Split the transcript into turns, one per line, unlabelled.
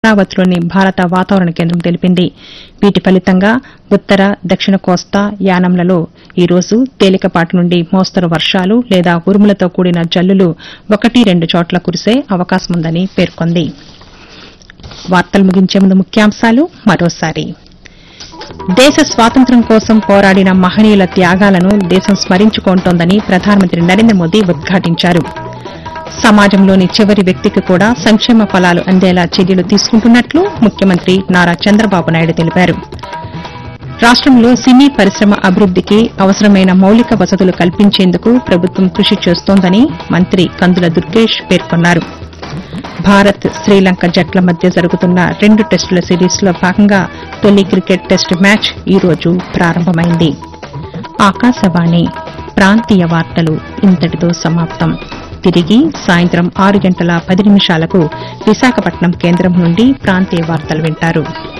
అమరావతిలోని భారత వాతావరణ కేంద్రం తెలిపింది వీటి ఫలితంగా ఉత్తర దక్షిణ కోస్తా యానంలలో ఈ రోజు తేలికపాటి నుండి మోస్తరు వర్షాలు లేదా ఉరుములతో కూడిన జల్లులు ఒకటి రెండు చోట్ల కురిసే అవకాశముందని పేర్కొంది వార్తలు ముగించే ముందు ముఖ్యాంశాలు మరోసారి దేశ స్వాతంత్ర్యం కోసం పోరాడిన మహనీయుల త్యాగాలను దేశం స్మరించుకుంటోందని ప్రధానమంత్రి నరేంద్ర మోదీ ఉద్ఘాటించారు సమాజంలోని చివరి వ్యక్తికి కూడా సంక్షేమ ఫలాలు అందేలా చర్యలు తీసుకుంటున్నట్లు ముఖ్యమంత్రి నారా చంద్రబాబు నాయుడు తెలిపారు రాష్టంలో సినీ పరిశ్రమ అభివృద్దికి అవసరమైన మౌలిక వసతులు కల్పించేందుకు ప్రభుత్వం కృషి చేస్తోందని మంత్రి కందుల దుర్గేష్ పేర్కొన్నారు భారత్ శ్రీలంక జట్ల మధ్య జరుగుతున్న రెండు టెస్టుల సిరీస్లో భాగంగా తొలి క్రికెట్ టెస్టు మ్యాచ్ ఈ రోజు ప్రారంభమైంది ఆకాశవాణి ప్రాంతీయ వార్తలు ఇంతటితో సమాప్తం తిరిగి సాయంత్రం ఆరు గంటల పది నిమిషాలకు విశాఖపట్నం కేంద్రం నుండి ప్రాంతీయ వార్తలు వింటారు